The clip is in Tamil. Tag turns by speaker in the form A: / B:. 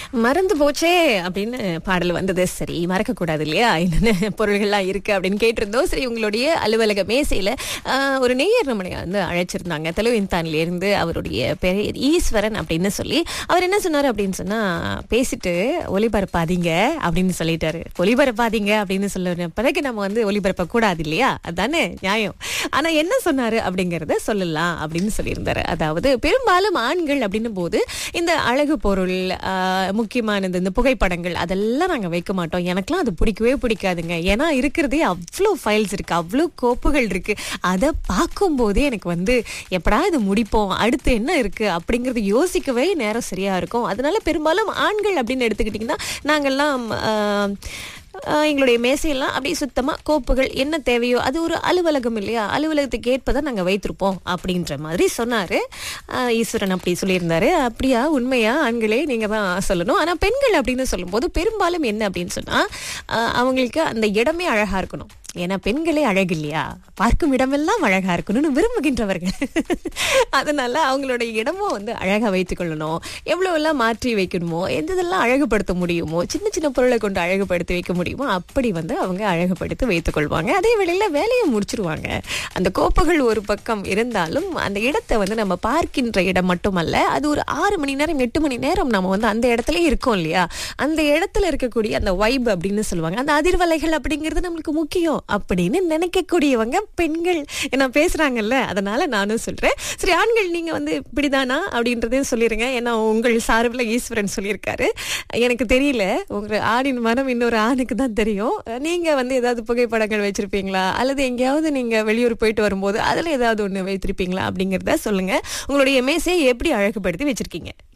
A: மறந்து போச்சே அப்படின்னு பாடல் வந்தது சரி மறக்க கூடாது இல்லையா என்னென்ன பொருள்கள்லாம் இருக்கு அப்படின்னு கேட்டிருந்தோம் சரி உங்களுடைய அலுவலக மேசையில ஆஹ், ஒரு நேயர் நம்மளை வந்து அழைச்சிருந்தாங்க தெலுவின்தான்ல இருந்து அவருடைய பெயர் ஈஸ்வரன் அப்படின்னு சொல்லி அவர் என்ன சொன்னாரு அப்படின்னு சொன்னா பேசிட்டு ஒளிபரப்பாதீங்க அப்படின்னு சொல்லிட்டாரு ஒளிபரப்பாதீங்க அப்படின்னு சொல்ல பிறகு நம்ம வந்து ஒளிபரப்ப கூடாது இல்லையா அதானே நியாயம் ஆனா என்ன சொன்னாரு அப்படிங்கறத சொல்லலாம் அப்படின்னு சொல்லியிருந்தாரு அதாவது பெரும்பாலும் ஆண்கள் அப்படின்னும் போது இந்த அழகு பொருள் ஆஹ், முக்கியமானது இந்த புகைப்படங்கள் அதெல்லாம் நாங்க வைக்க மாட்டோம் எனக்கெல்லாம் அது பிடிக்கவே பிடிக்காதுங்க ஏன்னா இருக்கிறதே அவ்வளோ ஃபைல்ஸ் இருக்கு அவ்வளோ கோப்புகள் இருக்கு அதை பார்க்கும்போதே எனக்கு வந்து எப்படா இது முடிப்போம் அடுத்து என்ன இருக்கு அப்படிங்கறது யோசிக்கவே நேரம் சரியா இருக்கும் அதனால பெரும்பாலும் ஆண்கள் அப்படின்னு எடுத்துக்கிட்டிங்கன்னா நாங்கெல்லாம் ஆஹ், ஆஹ் எங்களுடைய மேசையெல்லாம் அப்படியே சுத்தமா கோப்புகள் என்ன தேவையோ அது ஒரு அலுவலகம் இல்லையா அலுவலகத்துக்கு ஏற்பதை நாங்க வைத்திருப்போம் அப்படின்ற மாதிரி சொன்னாரு ஆஹ் ஈஸ்வரன் அப்படி சொல்லியிருந்தாரு அப்படியா உண்மையா ஆண்களே நீங்க தான் சொல்லணும் ஆனா பெண்கள் அப்படின்னு சொல்லும்போது பெரும்பாலும் என்ன அப்படின்னு சொன்னா ஆஹ் அவங்களுக்கு அந்த இடமே அழகா இருக்கணும் ஏன்னா பெண்களே அழகு இல்லையா பார்க்கும் இடமெல்லாம் அழகா இருக்கணும்னு விரும்புகின்றவர்கள் அதனால அவங்களுடைய இடமும் வந்து அழகா வைத்துக் கொள்ளணும் எவ்வளவு எல்லாம் மாற்றி வைக்கணுமோ எந்த இதெல்லாம் அழகுபடுத்த முடியுமோ சின்ன சின்ன பொருளை கொண்டு அழகுபடுத்தி வைக்க முடியுமோ அப்படி வந்து அவங்க அழகுபடுத்தி வைத்துக் கொள்வாங்க அதே வேளையில வேலையை முடிச்சிருவாங்க அந்த கோப்புகள் ஒரு பக்கம் இருந்தாலும் அந்த இடத்தை வந்து நம்ம பார்க்கின்ற இடம் மட்டுமல்ல அது ஒரு ஆறு மணி நேரம் எட்டு மணி நேரம் நம்ம வந்து அந்த இடத்துல இருக்கோம் இல்லையா அந்த இடத்துல இருக்கக்கூடிய அந்த வைப் அப்படின்னு சொல்லுவாங்க அந்த அதிர்வலைகள் அப்படிங்கிறது நம்மளுக்கு முக்கியம் அப்படின்னு நினைக்கக்கூடியவங்க பெண்கள் என்ன பேசுறாங்கல்ல அதனால நானும் சொல்றேன் சரி ஆண்கள் நீங்க வந்து இப்படிதானா அப்படின்றதையும் சொல்லிருங்க ஏன்னா உங்கள் சார்பில் ஈஸ்வரன் சொல்லியிருக்காரு எனக்கு தெரியல உங்க ஆணின் மனம் இன்னொரு ஆணுக்கு தான் தெரியும் நீங்க வந்து ஏதாவது புகைப்படங்கள் வச்சிருப்பீங்களா அல்லது எங்கேயாவது நீங்க வெளியூர் போயிட்டு வரும்போது அதுல ஏதாவது ஒண்ணு வைத்திருப்பீங்களா அப்படிங்கறத சொல்லுங்க உங்களுடைய மேசையை எப்படி அழகுபடுத்தி வச்சிருக்கீங்க